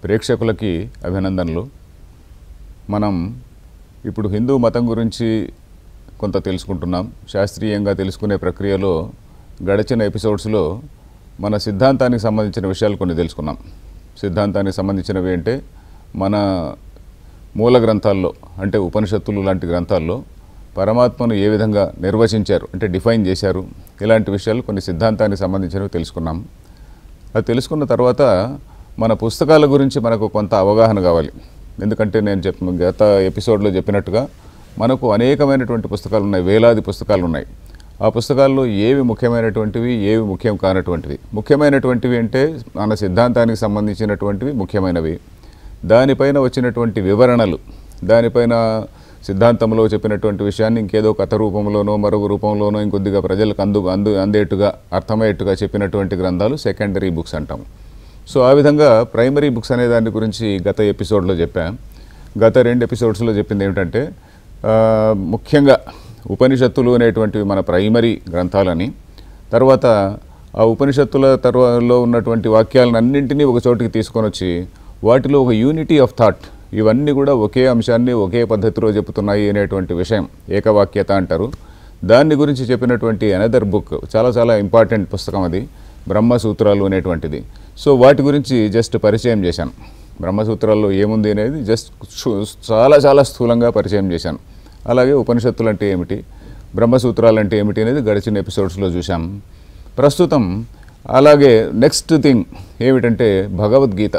ప్రేక్షకులకి అభినందనలు మనం ఇప్పుడు హిందూ మతం గురించి కొంత తెలుసుకుంటున్నాం శాస్త్రీయంగా తెలుసుకునే ప్రక్రియలో గడిచిన ఎపిసోడ్స్లో మన సిద్ధాంతానికి సంబంధించిన విషయాలు కొన్ని తెలుసుకున్నాం సిద్ధాంతానికి సంబంధించినవి అంటే మన మూల గ్రంథాల్లో అంటే ఉపనిషత్తులు లాంటి గ్రంథాల్లో పరమాత్మను ఏ విధంగా నిర్వచించారు అంటే డిఫైన్ చేశారు ఇలాంటి విషయాలు కొన్ని సిద్ధాంతానికి సంబంధించినవి తెలుసుకున్నాం అది తెలుసుకున్న తర్వాత మన పుస్తకాల గురించి మనకు కొంత అవగాహన కావాలి ఎందుకంటే నేను చెప్ గత ఎపిసోడ్లో చెప్పినట్టుగా మనకు అనేకమైనటువంటి పుస్తకాలు ఉన్నాయి వేలాది పుస్తకాలు ఉన్నాయి ఆ పుస్తకాల్లో ఏవి ముఖ్యమైనటువంటివి ఏవి ముఖ్యం కానటువంటివి ముఖ్యమైనటువంటివి అంటే మన సిద్ధాంతానికి సంబంధించినటువంటివి ముఖ్యమైనవి దానిపైన వచ్చినటువంటి వివరణలు దానిపైన సిద్ధాంతంలో చెప్పినటువంటి విషయాన్ని ఇంకేదో కథ రూపంలోనో మరొక రూపంలోనో ఇంకొద్దిగా ప్రజలకు అందు అందు అందేట్టుగా అర్థమయ్యేట్టుగా చెప్పినటువంటి గ్రంథాలు సెకండరీ బుక్స్ అంటాం సో ఆ విధంగా ప్రైమరీ బుక్స్ అనే దాని గురించి గత ఎపిసోడ్లో చెప్పాం గత రెండు ఎపిసోడ్స్లో చెప్పింది ఏమిటంటే ఆ, ముఖ్యంగా ఉపనిషత్తులు అనేటువంటివి మన ప్రైమరీ గ్రంథాలని తర్వాత ఆ ఉపనిషత్తుల తర్వాలో ఉన్నటువంటి వాక్యాలను అన్నింటినీ ఒక చోటికి తీసుకొని వచ్చి వాటిలో ఒక యూనిటీ ఆఫ్ థాట్ ఇవన్నీ కూడా ఒకే అంశాన్ని ఒకే పద్ధతిలో చెబుతున్నాయి అనేటువంటి విషయం ఏకవాక్యత అంటారు దాన్ని గురించి చెప్పినటువంటి అనదర్ బుక్ చాలా చాలా ఇంపార్టెంట్ పుస్తకం అది బ్రహ్మసూత్రాలు అనేటువంటిది సో వాటి గురించి జస్ట్ పరిచయం చేశాను బ్రహ్మసూత్రాల్లో ఏముంది అనేది జస్ట్ చూ- చాలా చాలా స్థూలంగా పరిచయం చేశాను అలాగే ఉపనిషత్తులు అంటే ఏమిటి బ్రహ్మసూత్రాలు అంటే ఏమిటి అనేది గడిచిన ఎపిసోడ్స్లో చూసాం ప్రస్తుతం అలాగే నెక్స్ట్ థింగ్ ఏమిటంటే భగవద్గీత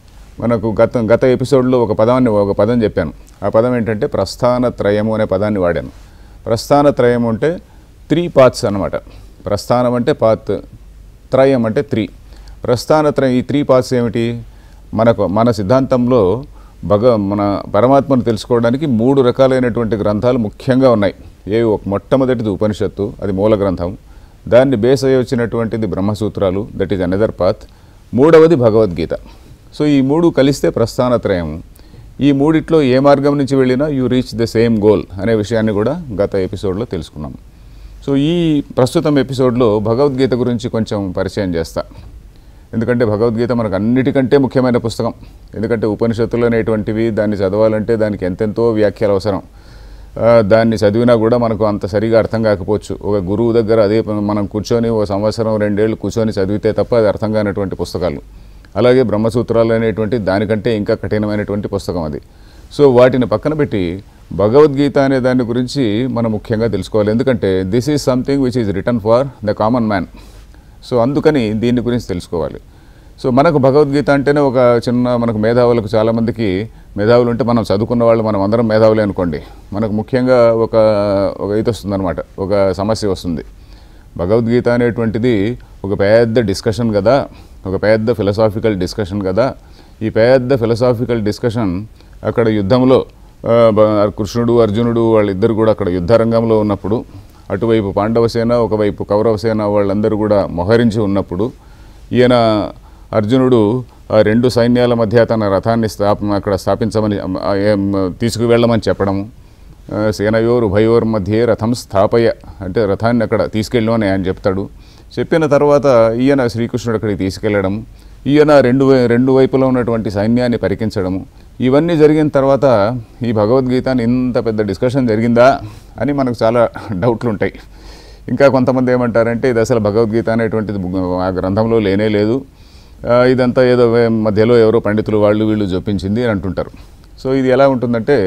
మనకు గత గత ఎపిసోడ్లో ఒక పదాన్ని ఒక పదం చెప్పాను ఆ పదం ఏంటంటే ప్రస్థాన త్రయము అనే పదాన్ని వాడాను ప్రస్థాన త్రయం అంటే త్రీ పాత్స్ అన్నమాట ప్రస్థానం అంటే పాత్ త్రయం అంటే త్రీ ప్రస్థాన త్రయం ఈ త్రీ పాత్స్ ఏమిటి మనకు మన సిద్ధాంతంలో భగ మన పరమాత్మను తెలుసుకోవడానికి మూడు రకాలైనటువంటి గ్రంథాలు ముఖ్యంగా ఉన్నాయి ఏవి ఒక మొట్టమొదటిది ఉపనిషత్తు అది మూల గ్రంథం దాన్ని బేస్ అయ్యి వచ్చినటువంటిది బ్రహ్మసూత్రాలు దట్ ఈజ్ అనదర్ పాత్ మూడవది భగవద్గీత సో ఈ మూడు కలిస్తే ప్రస్థానత్రయం ఈ మూడిట్లో ఏ మార్గం నుంచి వెళ్ళినా you reach the same goal అనే విషయాన్ని కూడా గత ఎపిసోడ్లో తెలుసుకున్నాం సో ఈ ప్రస్తుతం ఎపిసోడ్లో భగవద్గీత గురించి కొంచెం పరిచయం చేస్తా ఎందుకంటే భగవద్గీత మనకు అన్నిటికంటే ముఖ్యమైన పుస్తకం ఎందుకంటే ఉపనిషత్తులు అనేటువంటివి దాన్ని చదవాలంటే దానికి ఎంతెంతో వ్యాఖ్యలు అవసరం ఆ, దాన్ని చదివినా కూడా మనకు అంత సరిగా అర్థం కాకపోవచ్చు ఒక గురువు దగ్గర అదే ప- మనం కూర్చొని ఒక సంవత్సరం రెండేళ్ళు కూర్చొని చదివితే తప్ప అది అర్థం కానటువంటి పుస్తకాలు అలాగే బ్రహ్మసూత్రాలు అనేటువంటి దానికంటే ఇంకా కఠినమైనటువంటి పుస్తకం అది సో వాటిని పక్కన పెట్టి భగవద్గీత అనే దాని గురించి మనం ముఖ్యంగా తెలుసుకోవాలి ఎందుకంటే this is something which is written for the common man so అందుకని దీని గురించి తెలుసుకోవాలి సో మనకు భగవద్గీత అంటేనే ఒక చిన్న మనకు మేధావులకు చాలామందికి మేధావులు ఉంటే మనం చదువుకున్న వాళ్ళు మనం అందరం మేధావులే అనుకోండి మనకు ముఖ్యంగా ఒక ఒక ఇది వస్తుందన్నమాట ఒక సమస్య వస్తుంది భగవద్గీత అనేటువంటిది ఒక పెద్ద డిస్కషన్ కదా ఒక పెద్ద ఫిలసాఫికల్ డిస్కషన్ కదా ఈ పెద్ద ఫిలసాఫికల్ డిస్కషన్ అక్కడ యుద్ధంలో ఆ, బ- కృష్ణుడు అర్జునుడు వాళ్ళిద్దరు కూడా అక్కడ యుద్ధరంగంలో ఉన్నప్పుడు అటువైపు పాండవ సేన ఒకవైపు కౌరవ సేన వాళ్ళందరూ కూడా మొహరించి ఉన్నప్పుడు ఈయన అర్జునుడు ఆ రెండు సైన్యాల మధ్య తన రథాన్ని స్థాప అక్కడ స్థాపించమని ఆ, ఏం, తీసుకువెళ్ళమని చెప్పడము ఆ, సేనయోర్ ఉభయోర్ మధ్యే రథం స్థాపయ అంటే రథాన్ని అక్కడ తీసుకెళ్ళమని ఆయన చెప్తాడు చెప్పిన తర్వాత ఈయన శ్రీకృష్ణుడు అక్కడికి తీసుకెళ్ళడం ఈయన రెండు వై- రెండు వైపులా ఉన్నటువంటి సైన్యాన్ని పరికించడము ఇవన్నీ జరిగిన తర్వాత ఈ భగవద్గీతని ఇంత పెద్ద డిస్కషన్ జరిగిందా అని మనకు చాలా డౌట్లు ఉంటాయి ఇంకా కొంతమంది ఏమంటారంటే ఇది అసలు భగవద్గీత అనేటువంటిది బు- ఆ గ్రంథంలో లేనే లేదు ఆ, ఇదంతా ఏదో వే- మధ్యలో ఎవరో పండితులు వాళ్ళు వీళ్ళు జొప్పించింది అని అంటుంటారు సో ఇది ఎలా ఉంటుందంటే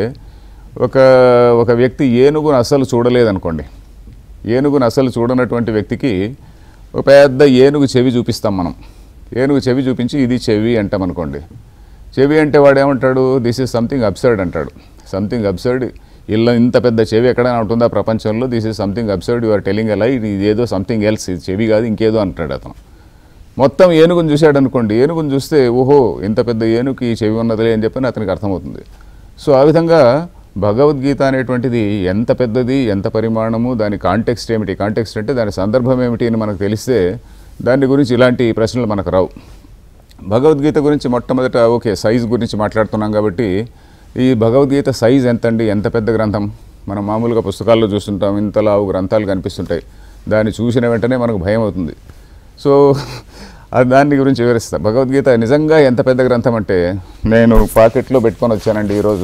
ఒక ఒక వ్యక్తి ఏనుగును అస్సలు చూడలేదనుకోండి ఏనుగును అస్సలు చూడనటువంటి వ్యక్తికి ఒక పెద్ద ఏనుగు చెవి చూపిస్తాం మనం ఏనుగు చెవి చూపించి ఇది చెవి అంటాం అనుకోండి చెవి అంటే వాడు ఏమంటాడు దిస్ ఈజ్ సంథింగ్ అబ్సర్డ్ అంటాడు సంథింగ్ అబ్సర్డ్ ఇల్ల ఇంత పెద్ద చెవి ఎక్కడైనా ఉంటుందా ప్రపంచంలో this is something absurd your telling అలా ఇది ఏదో సంథింగ్ ఎల్స్ ఇది చెవి కాదు ఇంకేదో అంటాడు అతను మొత్తం ఏనుగును చూశాడు అనుకోండి ఏనుగును చూస్తే ఓహో ఇంత పెద్ద ఏనుగుకి ఈ చెవి ఉన్నదిలే అని చెప్పని అతనికి అర్థమవుతుంది సో ఆ విధంగా భగవద్గీత అనేటువంటిది ఎంత పెద్దది ఎంత పరిమాణము దాని కాంటెక్స్ట్ ఏమిటి కాంటెక్స్ట్ అంటే దాని సందర్భం ఏమిటి అని మనకు తెలిస్తే దాని గురించి ఇలాంటి ప్రశ్నలు మనకు రావు భగవద్గీత గురించి మొట్టమొదట ఓకే సైజ్ గురించి మాట్లాడుతున్నాం కాబట్టి ఈ భగవద్గీత సైజ్ ఎంతండి ఎంత పెద్ద గ్రంథం మనం మామూలుగా పుస్తకాల్లో చూస్తుంటాం ఇంతలా గ్రంథాలు కనిపిస్తుంటాయి దాన్ని చూసిన వెంటనే మనకు భయం అవుతుంది సో ఆ దాని గురించి వివరిస్తా భగవద్గీత నిజంగా ఎంత పెద్ద గ్రంథం అంటే నేను పాకెట్లో పెట్టుకొని వచ్చానండి ఈరోజు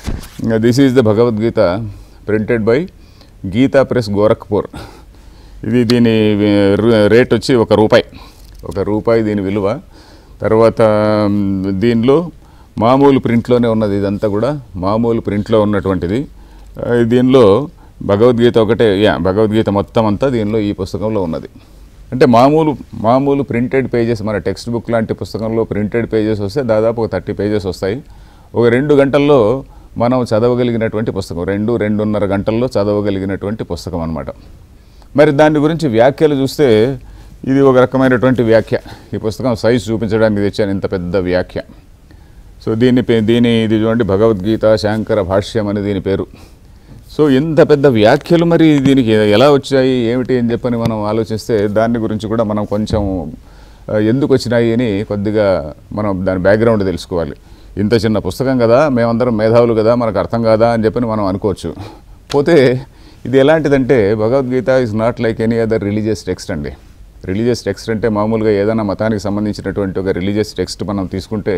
this is the Bhagavad Gita printed by Gita press Gorakhpur ఇది దీని రు- రేట్ వచ్చి ఒక రూపాయి ఒక రూపాయి దీని విలువ తర్వాత మ్, దీనిలో మామూలు ప్రింట్లోనే ఉన్నది ఇదంతా కూడా మామూలు ప్రింట్లో ఉన్నటువంటిది ఆ, దీనిలో భగవద్గీత ఒకటే యా భగవద్గీత మొత్తం అంతా దీనిలో ఈ పుస్తకంలో ఉన్నది అంటే మామూలు మామూలు ప్రింటెడ్ పేజెస్ మన టెక్స్ట్ బుక్ లాంటి పుస్తకంలో ప్రింటెడ్ పేజెస్ వస్తే దాదాపు ఒక థర్టీ పేజెస్ వస్తాయి ఒక రెండు గంటల్లో మనం చదవగలిగినటువంటి పుస్తకం రెండు రెండున్నర గంటల్లో చదవగలిగినటువంటి పుస్తకం అన్నమాట మరి దాని గురించి వ్యాఖ్యలు చూస్తే ఇది ఒక రకమైనటువంటి వ్యాఖ్య ఈ పుస్తకం సైజ్ చూపించడానికి తెచ్చాను ఇంత పెద్ద వ్యాఖ్య సో దీని పే- దీని ఇది చూడండి భగవద్గీత శాంకర భాష్యం అని దీని పేరు సో ఇంత పెద్ద వ్యాఖ్యలు మరి దీనికి ఎలా వచ్చాయి ఏమిటి అని చెప్పని మనం ఆలోచిస్తే దాని గురించి కూడా మనం కొంచెం ఆ, ఎందుకు వచ్చినాయి అని కొద్దిగా మనం దాని బ్యాక్గ్రౌండ్ తెలుసుకోవాలి ఇంత చిన్న పుస్తకం కదా మేమందరం మేధావులు కదా మనకు అర్థం కాదా అని చెప్పని మనం అనుకోవచ్చు పోతే ఇది ఎలాంటిదంటే Bhagavad Gita is not like any other religious text అండి రిలీజియస్ టెక్స్ట్ అంటే మామూలుగా ఏదైనా మతానికి సంబంధించినటువంటి ఒక రిలీజియస్ టెక్స్ట్ మనం తీసుకుంటే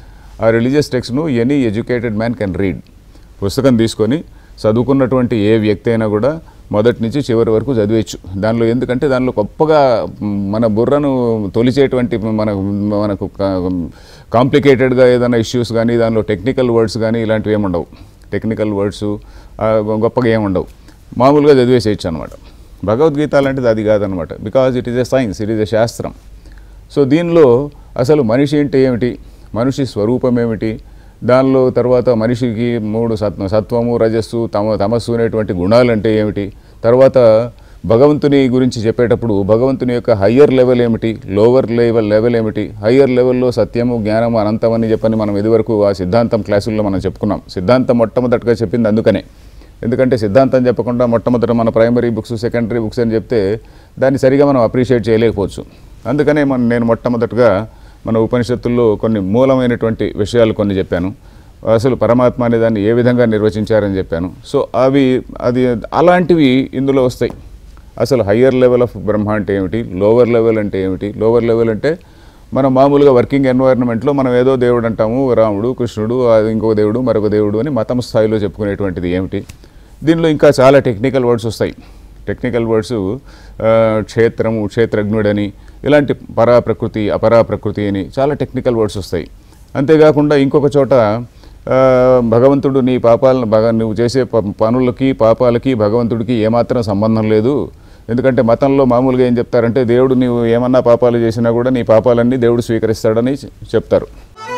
ఆ రిలీజియస్ టెక్స్ట్ను any educated man can read పుస్తకం తీసుకొని చదువుకున్నటువంటి ఏ వ్యక్తి అయినా కూడా మొదటి నుంచి చివరి వరకు చదివేయచ్చు దానిలో ఎందుకంటే దానిలో గొప్పగా మ్, మన బుర్రను తొలిచేటువంటి మన మనకు కాంప్లికేటెడ్గా ఏదైనా ఇష్యూస్ కానీ దానిలో టెక్నికల్ వర్డ్స్ కానీ ఇలాంటివి ఏమి ఉండవు టెక్నికల్ వర్డ్స్ గొప్పగా ఏమి ఉండవు మామూలుగా చదివేసేయచ్చు అనమాట భగవద్గీత లాంటిది అది కాదనమాట because it is a science it is a శాస్త్రం సో దీనిలో అసలు మనిషి అంటే ఏమిటి మనిషి స్వరూపం ఏమిటి దానిలో తర్వాత మనిషికి మూడు సత్ సత్వము రజస్సు తమ తమస్సు అనేటువంటి గుణాలు అంటే ఏమిటి తర్వాత భగవంతుని గురించి చెప్పేటప్పుడు భగవంతుని యొక్క హయ్యర్ లెవెల్ ఏమిటి లోవర్ లెవెల్ లెవెల్ ఏమిటి హయ్యర్ లెవెల్లో సత్యము జ్ఞానము అనంతం అని చెప్పని మనం ఇదివరకు ఆ సిద్ధాంతం క్లాసుల్లో మనం చెప్పుకున్నాం సిద్ధాంతం మొట్టమొదటిగా చెప్పింది అందుకనే ఎందుకంటే సిద్ధాంతం చెప్పకుండా మొట్టమొదట మన ప్రైమరీ బుక్స్ సెకండరీ బుక్స్ అని చెప్తే దాన్ని సరిగా మనం అప్రిషియేట్ చేయలేకపోవచ్చు అందుకనే మన నేను మొట్టమొదటిగా మన ఉపనిషత్తుల్లో కొన్ని మూలమైనటువంటి విషయాలు కొన్ని చెప్పాను అసలు పరమాత్మ అనే దాన్ని ఏ విధంగా నిర్వచించారని చెప్పాను సో అవి అది అలాంటివి ఇందులో వస్తాయి అసలు హయ్యర్ లెవెల్ ఆఫ్ బ్రహ్మ అంటే ఏమిటి లోవర్ లెవెల్ అంటే ఏమిటి లోవర్ లెవెల్ అంటే మనం మామూలుగా వర్కింగ్ ఎన్వైరన్మెంట్లో మనం ఏదో దేవుడు అంటాము రాముడు కృష్ణుడు అది ఇంకో దేవుడు మరొక దేవుడు అని మతం స్థాయిలో చెప్పుకునేటువంటిది ఏమిటి దీనిలో ఇంకా చాలా టెక్నికల్ వర్డ్స్ వస్తాయి టెక్నికల్ వర్డ్స్ క్షేత్రము క్షేత్రజ్ఞుడని ఇలాంటి పరా ప్రకృతి అపరా ప్రకృతి అని చాలా టెక్నికల్ వర్డ్స్ వస్తాయి అంతేకాకుండా ఇంకొక చోట ఆ, భగవంతుడు నీ పాపాలను భగ నువ్వు చేసే ప- పనులకి పాపాలకి భగవంతుడికి ఏమాత్రం సంబంధం లేదు ఎందుకంటే మతంలో మామూలుగా ఏం చెప్తారంటే దేవుడు నీవు ఏమన్నా పాపాలు చేసినా కూడా నీ పాపాలన్నీ దేవుడు స్వీకరిస్తాడని చెప్తారు